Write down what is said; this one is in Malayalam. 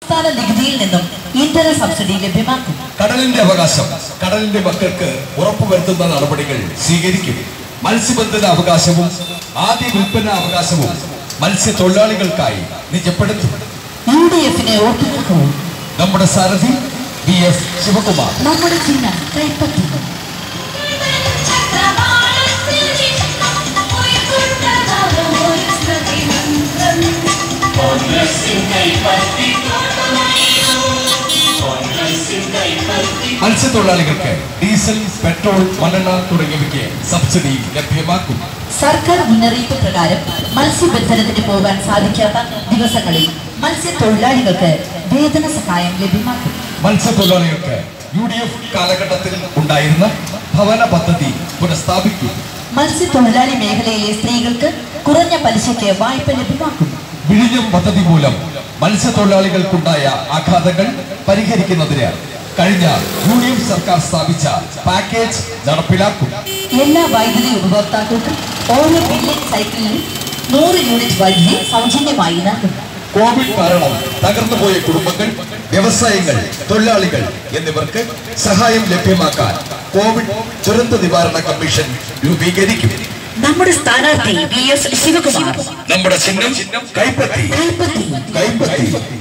സംസ്ഥാന നികുതിയിൽ നിന്നും ഇന്ധന സബ്സിഡി ലഭ്യമാക്കും കടലിന്റെ അവകാശം കടലിന്റെ മക്കൾക്ക് ഉറപ്പുവരുത്തുന്ന നടപടികൾ സ്വീകരിക്കും മത്സ്യബന്ധന അവകാശവും ആദ്യ വിൽപ്പന അവകാശവും മത്സ്യത്തൊഴിലാളികൾക്കായി നിജപ്പെടുത്തും യു ഡി എഫിനെ വോട്ട് നൽകൂ നമ്മുടെ സാരഥി വി എസ് ശിവകുമാർ നമ്മുടെ ചിഹ്നം കൈപ്പറ്റി മത്സ്യത്തൊഴിലാളികൾക്ക് ഡീസൽ പെട്രോൾ മണ്ണെണ്ണ തുടങ്ങിയവയ്ക്ക് സബ്സിഡി ലഭ്യമാക്കും സർക്കാർ മുന്നറിയിപ്പ് പ്രകാരം മത്സ്യബന്ധനത്തിന് പോകാൻ സാധിക്കാത്ത ദിവസങ്ങളിൽ മത്സ്യത്തൊഴിലാളികൾക്ക് വേതന സഹായം ലഭ്യമാക്കും മത്സ്യത്തൊഴിലാളികൾക്ക് യു ഡി എഫ് കാലഘട്ടത്തിൽ ഉണ്ടായിരുന്ന ഭവന പദ്ധതി പുനഃസ്ഥാപിക്കും മത്സ്യത്തൊഴിലാളി മേഖലയിലെ സ്ത്രീകൾക്ക് കുറഞ്ഞ പലിശയ്ക്ക് വായ്പ ലഭ്യമാക്കും വിഴിഞ്ഞം പദ്ധതി മൂലം മത്സ്യത്തൊഴിലാളികൾക്കുണ്ടായ ആഘാതങ്ങൾ പരിഹരിക്കുന്നതിന് കഴിഞ്ഞ യു ഡി എഫ് സർക്കാർ സ്ഥാപിച്ച പാക്കേജ് നടപ്പിലാക്കും എല്ലാ വൈദ്യുതി ഉപഭോക്താക്കൾക്കും ഓരോ ബില്യൺ സൈക്കിളിലും നൂറ് യൂണിറ്റ് വൈദ്യുതി സൗജന്യമായി നൽകും കോവിഡ് കാരണം തകർന്നുപോയ കുടുംബങ്ങൾ വ്യവസായങ്ങൾ തൊഴിലാളികൾ എന്നിവർക്ക് സഹായം ലഭ്യമാക്കാൻ കോവിഡ് ദുരന്ത നിവാരണ കമ്മീഷൻ രൂപീകരിക്കും നമ്മുടെ സ്ഥാനാർത്ഥി വി എസ് ശിവകുമാർ നമ്മുടെ ചിഹ്നം കൈപ്പത്തി കൈപ്പത്തി കൈപ്പത്തി